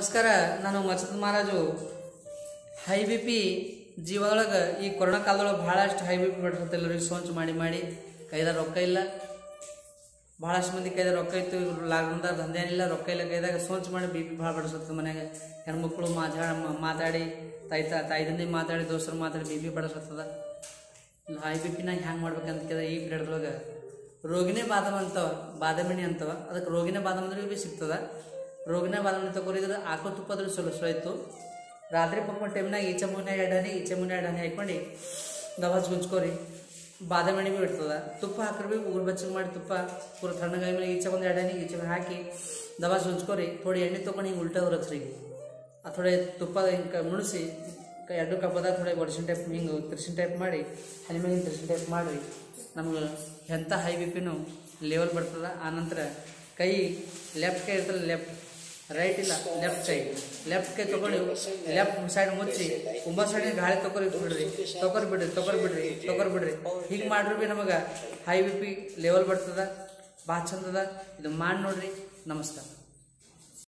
ನಮಸ್ಕಾರ ನಾನು ಮಚತ್ ಮಹಾರಾಜು ಹೈ ಬಿ ಪಿ ಜೀವದೊಳಗೆ ಈ ಕೊರೋನಾ ಕಾಲದೊಳಗೆ ಭಾಳಷ್ಟು ಹೈ ಬಿ ಪಿ ಬರ್ತೈತೆ ಸೋಂಚು ಮಾಡಿ ಮಾಡಿ ಕೈದಾಗ ರೊಕ್ಕ ಇಲ್ಲ ಭಾಳಷ್ಟು ಮಂದಿ ಕೈದಾಗ ರೊಕ್ಕ ಇತ್ತು ಲಾಕ್ಡೌನ್ದಾಗ ದಂಧೆ ಇಲ್ಲ ರೊಕ್ಕ ಇಲ್ಲ ಕೈದಾಗ ಸೋಂಚು ಮಾಡಿ ಬಿ ಪಿ ಭಾಳ ಬಡಿಸತ್ತದ ಮನ್ಯಾಗ ಹೆಣ್ಮಕ್ಳು ಮಾತಾಡ ಮಾತಾಡಿ ತಾಯಿ ತಾ ತಾಯಿ ತಂದೆ ಮಾತಾಡಿ ದೋಸ್ತರು ಮಾತಾಡಿ ಬಿ ಪಿ ಬಡಿಸತ್ತದ ಹೈ ಬಿ ಪಿನಾಗ ಹ್ಯಾಂಗೆ ಮಾಡ್ಬೇಕಂತ ಕೇಳಿದ ಈ ಪೀರಿಯಡ್ದೊಳಗೆ ರೋಗಿನೇ ಬಾದಾಮ್ ಅಂತವ ಬಾದಾಮಿಣಿ ಅಂತವ ಅದಕ್ಕೆ ರೋಗಿನೇ ಬಾದಾಮ್ ಅಂದ್ರೆ ಭೀ ಸಿಗ್ತದ ರೋಗಿನೇ ಬಾದಾಮಿ ತಗೋರಿದ್ರೆ ಆಕೋ ತುಪ್ಪದ್ರ ಸ್ವಲ್ಪ ಆಯ್ತು ರಾತ್ರಿ ಪಕ್ಕ ಟೈಮ್ನಾಗ ಈಚೆ ಮುನ್ನೆ ಎರಡು ಹನಿ ಈಚೆ ಮುನ್ನೆ ಎರಡು ಹನಿ ಹಾಕ್ಕೊಂಡು ದವಾಜ್ ಗುಂಚ್ಕೋರಿ ಬಾದಾಮಿ ಎಣ್ಣೆ ಭೀ ಇರ್ತದ ತುಪ್ಪ ಹಾಕ್ರಿ ಭೀ ಉಗುರು ಬೆಚ್ಚಗೆ ಮಾಡಿ ತುಪ್ಪ ಪೂರ ತಣ್ಣಗಾಗಿ ಮೇಲೆ ಈಚೆ ಒಂದು ಎರಡು ಹನಿ ಈಚೆ ಒಂದ್ ಹಾಕಿ ದವಾಜ್ ಗುಂಚ್ಕೋರಿ ಥೋಡಿ ಎಣ್ಣೆ ತೊಗೊಂಡು ಹಿಂಗೆ ಉಲ್ಟಾ ಹೊರಚ್ರಿ ಆ ಥೋಡೆ ತುಪ್ಪ ಹಿಂಗೆ ಮುಣಿಸಿ ಕ- ಎರಡು ಕಪ್ಪದಾಗ ಥೋಡೆ ಒಡಿಸಿನ ಟೈಪ್ ಹಿಂಗೆ ತಿರ್ಸಿನ ಟೈಪ್ ಮಾಡಿ ಹನಿ ಮ್ಯಾಗಿನ ತಿರ್ಸಿನ ಟೈಪ್ ಮಾಡಿ ನಮ್ಗೆ ಎಂಥ ಹೈ ಬಿ ಪಿನೂ ಲೆವೆಲ್ ಬರ್ತದ ಆನಂತರ ಕೈ ಲೆಫ್ಟ್ ಕೈ ಇರ್ತಲ್ಲ ಲೆಫ್ಟ್ ರೈಟ್ ಇಲ್ಲ ಲೆಫ್ಟ್ ಕೈ ಲೆಫ್ಟ್ ಕೈ ತಗೊಂಡು ಲೆಫ್ಟ್ ಸೈಡ್ ಮುಚ್ಚಿ ಒಂಬತ್ತು ಸೈಡ್ ಗಾಳಿ ತಗೊರಿ ಬಿಡ್ರಿ ತಗೊರ್ ಬಿಡ್ರಿ ತಗೊರ್ ಬಿಡ್ರಿ ತಗೊರ್ ಬಿಡ್ರಿ ಹಿಂಗೆ ಮಾಡ್ರಿ ಭೀ ನಮಗೆ ಹೈ ಬಿ ಪಿ ಲೆವೆಲ್ ಬರ್ತದ ಭಾಳ ಚಂದದ ಇದು ಮಾಡಿ ನೋಡ್ರಿ ನಮಸ್ಕಾರ